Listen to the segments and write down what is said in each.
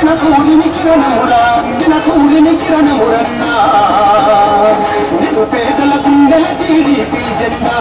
దిన కూలిని కిరణమురా దిన కూలిని కిరణమురన్నా నిరుపేదల గుండెల టీడీపీ జెండా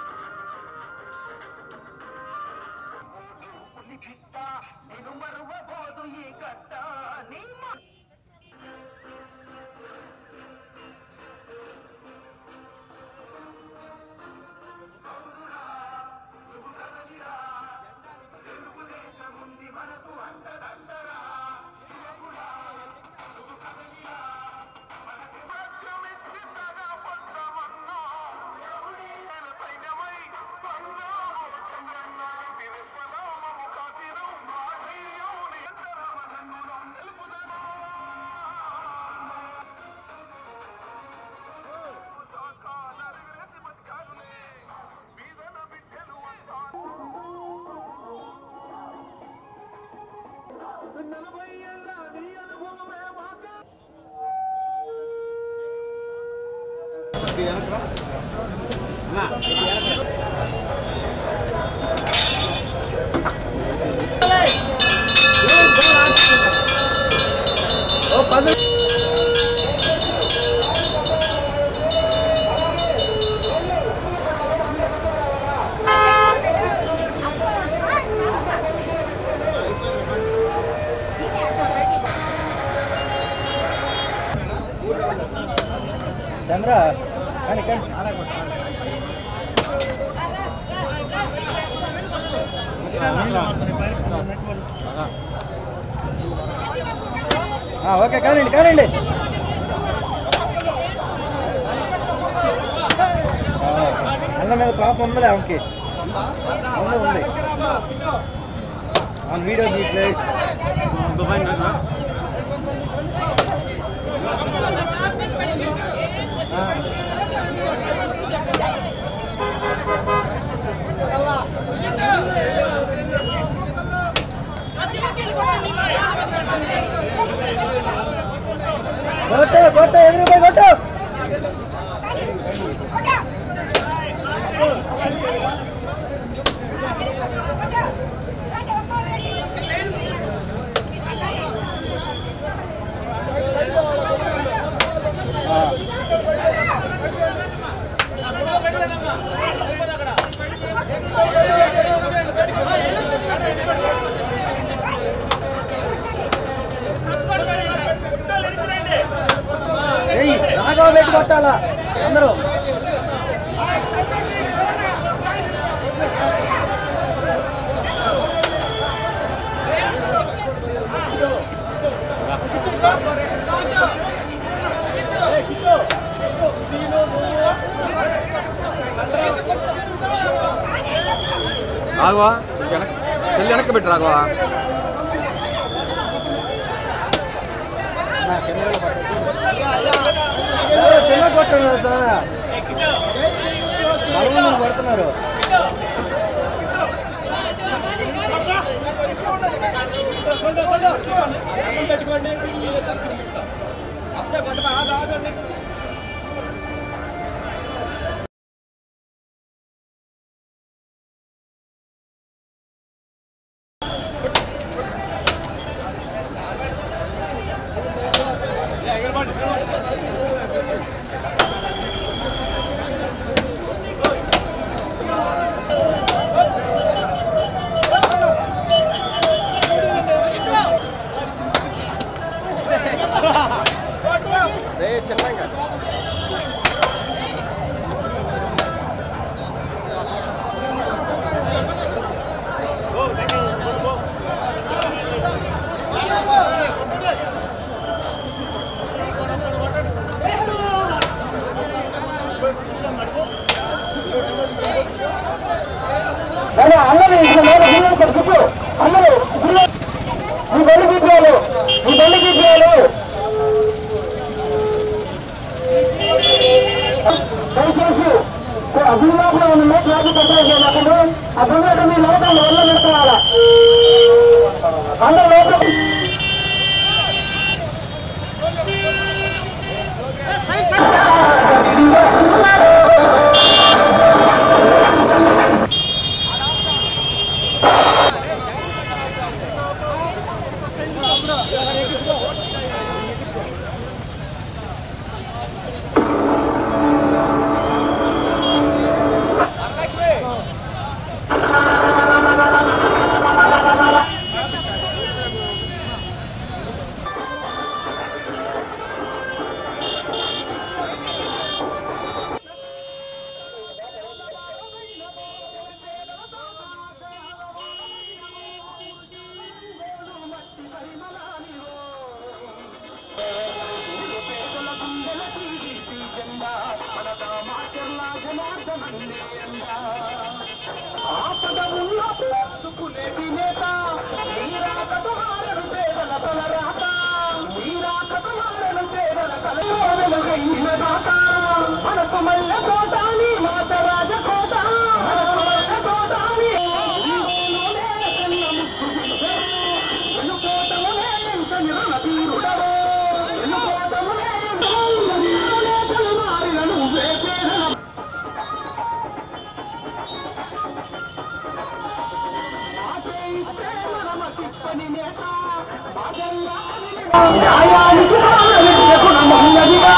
చంద్ర కానీ కానీ ఆ, ఓకే కానండి కానండి ఆ, అన్న మీద కోపం ఉందిలే ఆమెకి ఉంది ఉంది ఆన్ వీడియో తీయట్లే కొట్టు కొట్టు ఎదురుపోయి కొట్టు ఏయ్ రాఘవ పెట్టి కొట్టాలా అందరూ రాఘవా వెనక్ చెల్లి వెనక్కి పెట్టి రాఘవా ఎవరో చిన్న కొట్టున్నారు సార్ నలుగురు పడుతున్నారు అలా అన్నది ఇక్కడ మీద హీరో ఇక్కడ కూర్చో అందరూ హీరో ఈ బండి గీపియాలు ఈ బండి గీపియాలు దయచేసి అభిమాపంలో ఉన్న ట్రాఫిక్ కంట్రోల్ చేయలేకుండా ఆ బండి మీ లోపల వల్ల పెట్టుకోవాలా అందరూ లోపల ఆ మనకు మల్ల కోటాని మాత రాజకోట కోటాని ఎన్నుకోటములే ఎంత నిరల తీరుడవో ఎన్నుకోటములే ఎంత మారినను వేసేదన న్యాయానికి గుణమున్నదిగా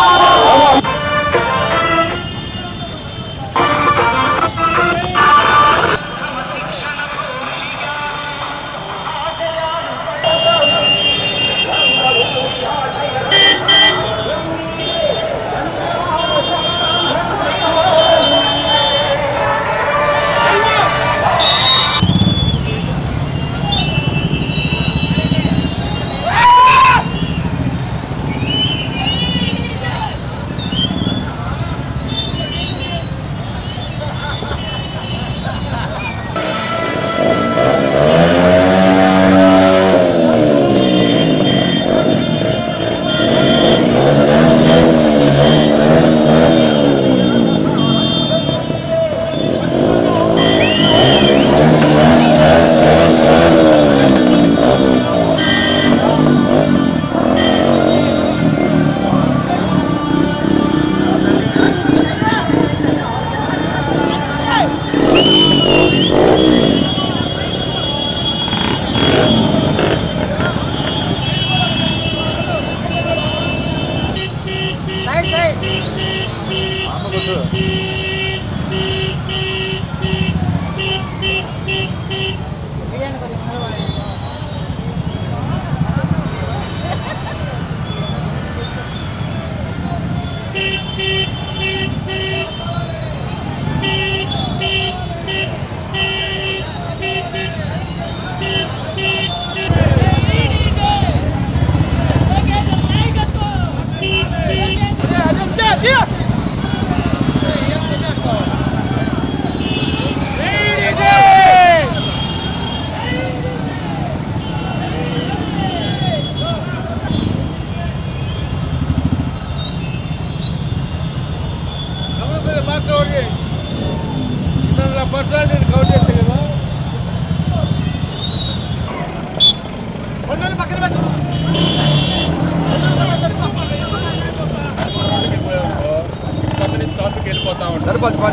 సరిపోద్ది పని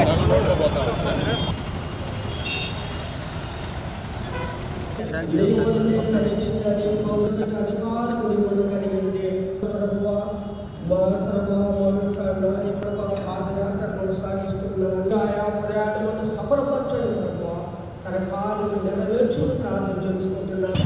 దేవుని కలిగిందని పౌరులకు అధికారము నీవు కలిగింది ప్రభువా మా ప్రభా మా యొక్క నాయ ప్రభా పాదయాత్ర కొనసాగిస్తున్నాడు ఆయా ప్రయాణమును సఫలపరచండి ప్రభువా తన కార్యము నెరవేర్చుని ప్రార్థన చేసుకుంటున్నాను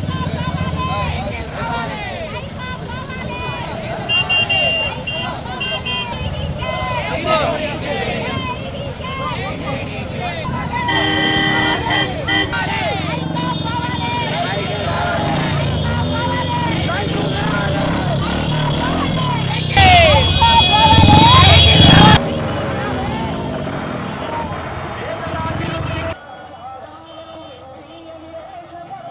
¡Vamos!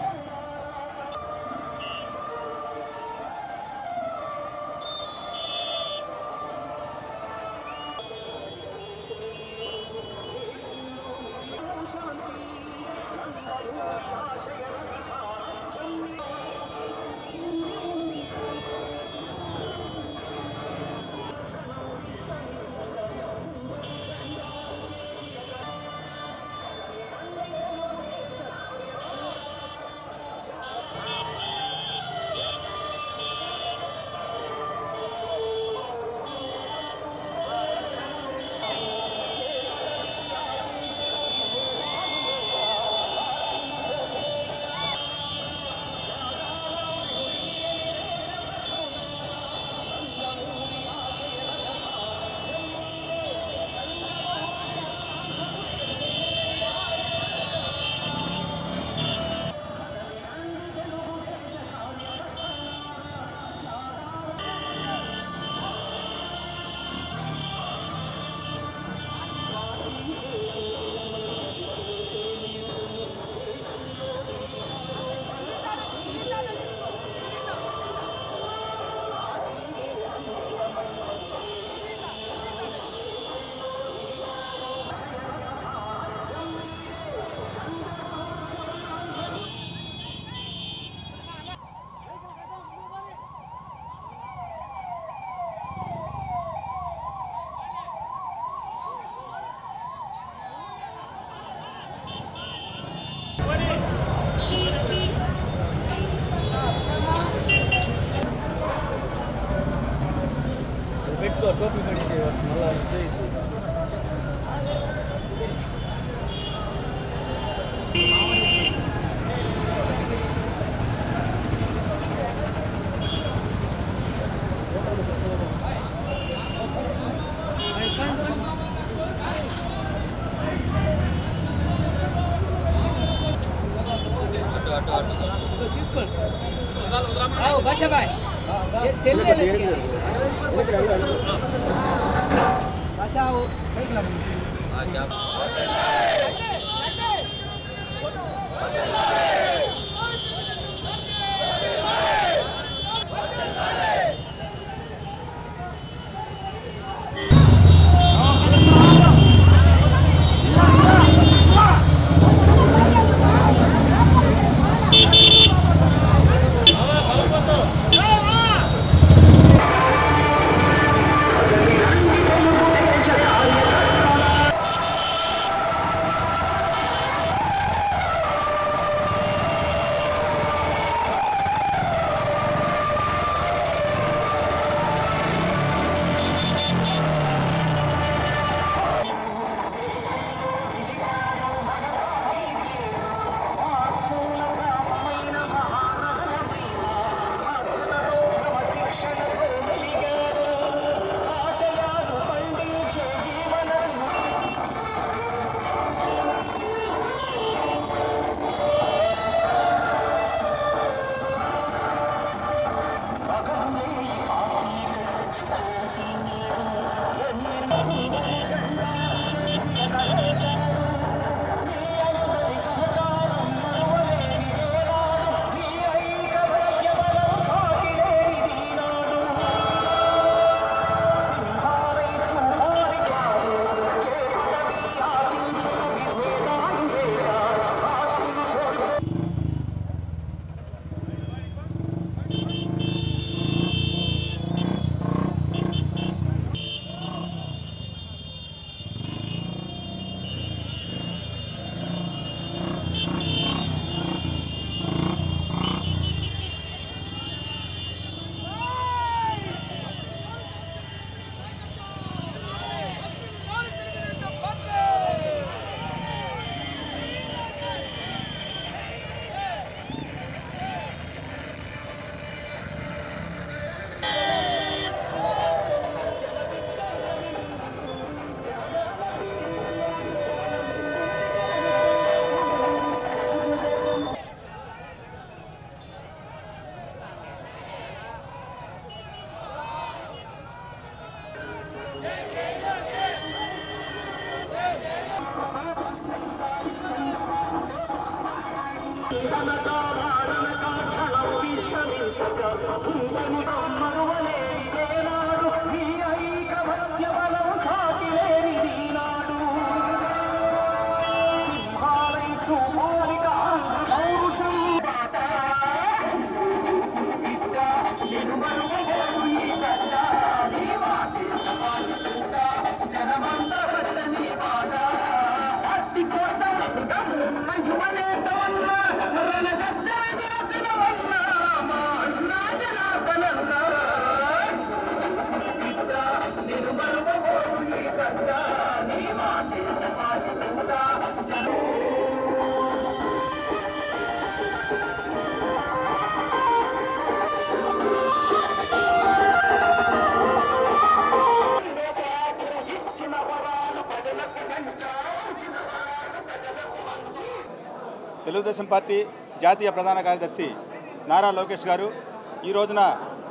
తెలుగుదేశం పార్టీ జాతీయ ప్రధాన కార్యదర్శి నారా లోకేష్ గారు ఈ రోజున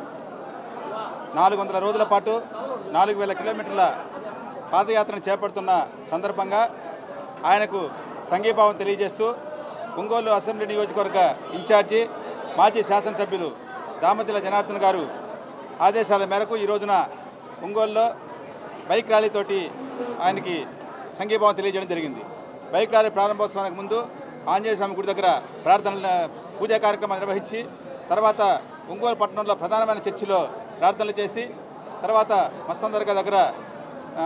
నాలుగు వందల రోజుల పాటు నాలుగు వేల కిలోమీటర్ల పాదయాత్రను చేపడుతున్న సందర్భంగా ఆయనకు సంఘీభావం తెలియజేస్తూ ఒంగోలు అసెంబ్లీ నియోజకవర్గ ఇన్ఛార్జి మాజీ శాసనసభ్యులు దామతిల జనార్దన్ గారు ఆదేశాల మేరకు ఈ రోజున ఒంగోలులో బైక్ ర్యాలీతోటి ఆయనకి సంఘీభావం తెలియజేయడం జరిగింది బైక్ ర్యాలీ ప్రారంభోత్సవానికి ముందు ఆంజనేయ స్వామి గుడి దగ్గర ప్రార్థనల పూజా కార్యక్రమాలు నిర్వహించి తర్వాత ఒంగోలు పట్టణంలో ప్రధానమైన చర్చిలో ప్రార్థనలు చేసి తర్వాత మస్తాన్ దర్గా దగ్గర ఆ,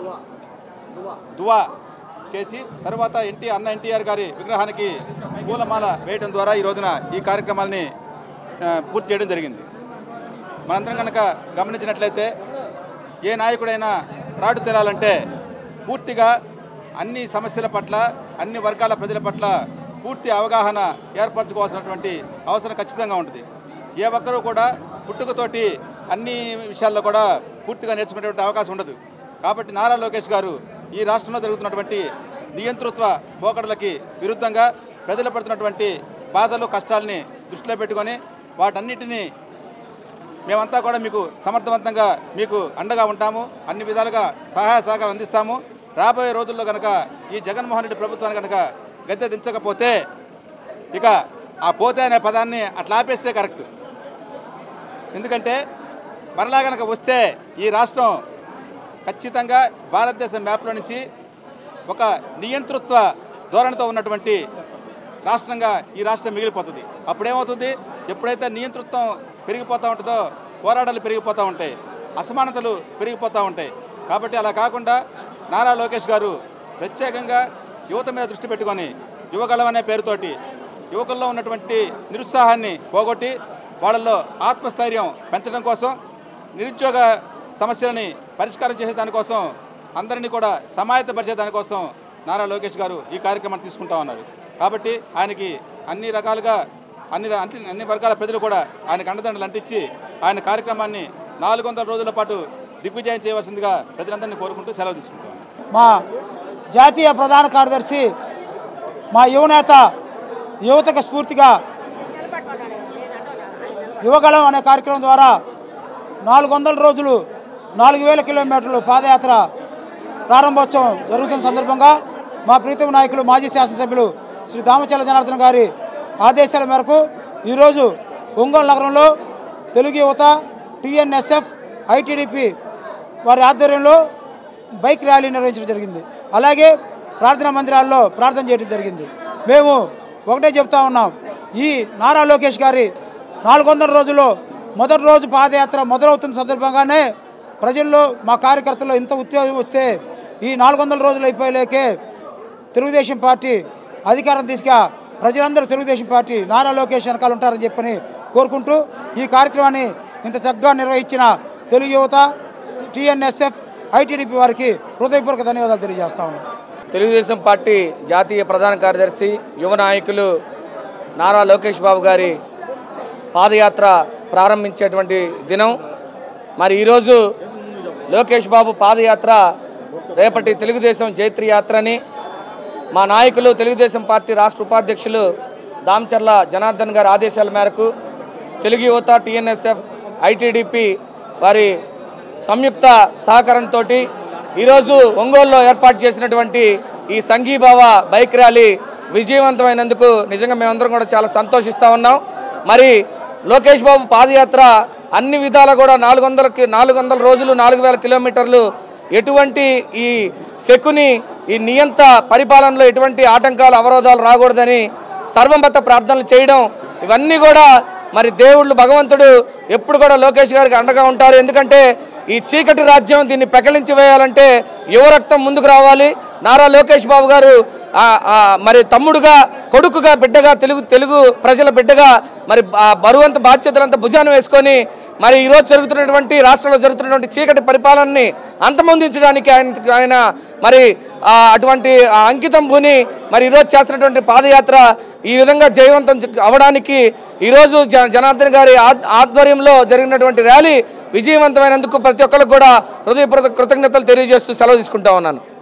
దువా చేసి తర్వాత ఎన్టీ అన్న ఎన్టీఆర్ గారి విగ్రహానికి పూలమాల వేయడం ద్వారా ఈ రోజున ఈ కార్యక్రమాల్ని ఆ, పూర్తి చేయడం జరిగింది మనందరం కనుక గమనించినట్లయితే ఏ నాయకుడైనా రాటు తెరాలంటే పూర్తిగా అన్ని సమస్యల పట్ల అన్ని వర్గాల ప్రజల పట్ల పూర్తి అవగాహన ఏర్పరచుకోవాల్సినటువంటి అవసరం ఖచ్చితంగా ఉంటుంది ఏ ఒక్కరూ కూడా పుట్టుకతోటి అన్ని విషయాల్లో కూడా పూర్తిగా నేర్చుకునేటువంటి అవకాశం ఉండదు కాబట్టి నారా లోకేష్ గారు ఈ రాష్ట్రంలో జరుగుతున్నటువంటి నియంతృత్వ పోకడలకి విరుద్ధంగా ప్రజలు పడుతున్నటువంటి బాధలు కష్టాలని దృష్టిలో పెట్టుకొని వాటన్నిటినీ మేమంతా కూడా మీకు సమర్థవంతంగా మీకు అండగా ఉంటాము అన్ని విధాలుగా సహాయ సహకారం అందిస్తాము రాబోయే రోజుల్లో కనుక ఈ జగన్మోహన్ రెడ్డి ప్రభుత్వాన్ని కనుక గద్దె దించకపోతే ఇక ఆ పోతే అనే పదాన్ని అట్లా ఆపేస్తే కరెక్ట్ ఎందుకంటే మరలా కనుక వస్తే ఈ రాష్ట్రం ఖచ్చితంగా భారతదేశం మ్యాప్లో నుంచి ఒక నియంతృత్వ ధోరణితో ఉన్నటువంటి రాష్ట్రంగా ఈ రాష్ట్రం మిగిలిపోతుంది అప్పుడేమవుతుంది ఎప్పుడైతే నియంతృత్వం పెరిగిపోతూ ఉంటుందో పోరాటాలు పెరిగిపోతూ ఉంటాయి అసమానతలు పెరిగిపోతూ ఉంటాయి కాబట్టి అలా కాకుండా నారా లోకేష్ గారు ప్రత్యేకంగా యువత మీద దృష్టి పెట్టుకొని యువగళం అనే పేరుతోటి యువకుల్లో ఉన్నటువంటి నిరుత్సాహాన్ని పోగొట్టి వాళ్ళల్లో ఆత్మస్థైర్యం పెంచడం కోసం నిరుద్యోగ సమస్యలని పరిష్కారం చేసే దానికోసం అందరినీ కూడా సమాయత్తపరిచే దానికోసం నారా లోకేష్ గారు ఈ కార్యక్రమాన్ని తీసుకుంటా ఉన్నారు కాబట్టి ఆయనకి అన్ని రకాలుగా అన్ని అన్ని అన్ని వర్గాల ప్రజలు కూడా ఆయనకు అండదండలు అంటించి ఆయన కార్యక్రమాన్ని నాలుగు వందల రోజుల పాటు దిగ్విజయం చేయవలసిందిగా ప్రజలందరినీ కోరుకుంటూ సెలవు తీసుకుంటాం మా జాతీయ ప్రధాన కార్యదర్శి మా యువనేత యువతకు స్ఫూర్తిగా యువగళం అనే కార్యక్రమం ద్వారా నాలుగు వందల రోజులు నాలుగు వేల కిలోమీటర్లు పాదయాత్ర ప్రారంభోత్సవం జరుగుతున్న సందర్భంగా మా ప్రీతమ నాయకులు మాజీ శాసనసభ్యులు శ్రీ దామచల జనార్దన్ గారి ఆదేశాల మేరకు ఈరోజు ఒంగోలు నగరంలో తెలుగు యువత టీఎన్ఎస్ఎఫ్ ఐటీడీపీ వారి ఆధ్వర్యంలో బైక్ ర్యాలీ నిర్వహించడం జరిగింది అలాగే ప్రార్థనా మందిరాల్లో ప్రార్థన చేయడం జరిగింది మేము ఒకటే చెప్తా ఉన్నాం ఈ నారా లోకేష్ గారి నాలుగు వందల రోజుల్లో మొదటి రోజు పాదయాత్ర మొదలవుతున్న సందర్భంగానే ప్రజల్లో మా కార్యకర్తలు ఇంత ఉత్తేజం వస్తే ఈ నాలుగు వందల రోజులు అయిపోయలేకే తెలుగుదేశం పార్టీ అధికారం తీసుక ప్రజలందరూ తెలుగుదేశం పార్టీ నారా లోకేష్ వెనకాల ఉంటారని చెప్పని కోరుకుంటూ ఈ కార్యక్రమాన్ని ఇంత చక్కగా నిర్వహించిన తెలుగు యువత టీఎన్ఎస్ఎఫ్ ఐటీడీపీ వారికి హృదయపూర్వక ధన్యవాదాలు తెలియజేస్తా ఉన్నాం తెలుగుదేశం పార్టీ జాతీయ ప్రధాన కార్యదర్శి యువ నాయకులు నారా లోకేష్ బాబు గారి పాదయాత్ర ప్రారంభించేటువంటి దినం మరి ఈరోజు లోకేష్ బాబు పాదయాత్ర రేపటి తెలుగుదేశం జైత్ర యాత్రని మా నాయకులు తెలుగుదేశం పార్టీ రాష్ట్ర ఉపాధ్యక్షులు దామచర్ల జనార్దన్ గారి ఆదేశాల మేరకు తెలుగు యువత టీఎన్ఎస్ఎఫ్ ఐటీడీపీ వారి సంయుక్త సహకారంతో ఈరోజు ఒంగోలులో ఏర్పాటు చేసినటువంటి ఈ సంఘీభావ బైక్ ర్యాలీ విజయవంతమైనందుకు నిజంగా మేమందరం కూడా చాలా సంతోషిస్తూ ఉన్నాం మరి లోకేష్ బాబు పాదయాత్ర అన్ని విధాలా కూడా నాలుగు వందలకి నాలుగు వందల రోజులు నాలుగు వేల కిలోమీటర్లు ఎటువంటి ఈ శకుని ఈ నియంత పరిపాలనలో ఎటువంటి ఆటంకాలు అవరోధాలు రాకూడదని సర్వమత ప్రార్థనలు చేయడం ఇవన్నీ కూడా మరి దేవుళ్ళు భగవంతుడు ఎప్పుడు కూడా లోకేష్ గారికి అండగా ఉంటారు ఎందుకంటే ఈ చీకటి రాజ్యం దీన్ని పెకలించి వేయాలంటే యువరక్తం ముందుకు రావాలి నారా లోకేష్ బాబు గారు ఆ, ఆ, మరి తమ్ముడుగా కొడుకుగా బిడ్డగా తెలుగు తెలుగు ప్రజల బిడ్డగా మరి ఆ బరువంత బాధ్యతలంతా భుజాన వేసుకొని మరి ఈరోజు జరుగుతున్నటువంటి రాష్ట్రంలో జరుగుతున్నటువంటి చీకటి పరిపాలనని అంతమొందించడానికి ఆయన ఆయన మరి ఆ, అటువంటి ఆ అంకితం భూని మరి ఈరోజు చేస్తున్నటువంటి పాదయాత్ర ఈ విధంగా జయవంతం జ- అవడానికి ఈరోజు జ జనార్దన్ గారి ఆద్- ఆధ్వర్యంలో జరిగినటువంటి ర్యాలీ విజయవంతమైనందుకు ప్రతి ఒక్కరికి కూడా హృదయపూర్వక కృతజ్ఞతలు తెలియజేస్తూ సెలవు తీసుకుంటా ఉన్నాను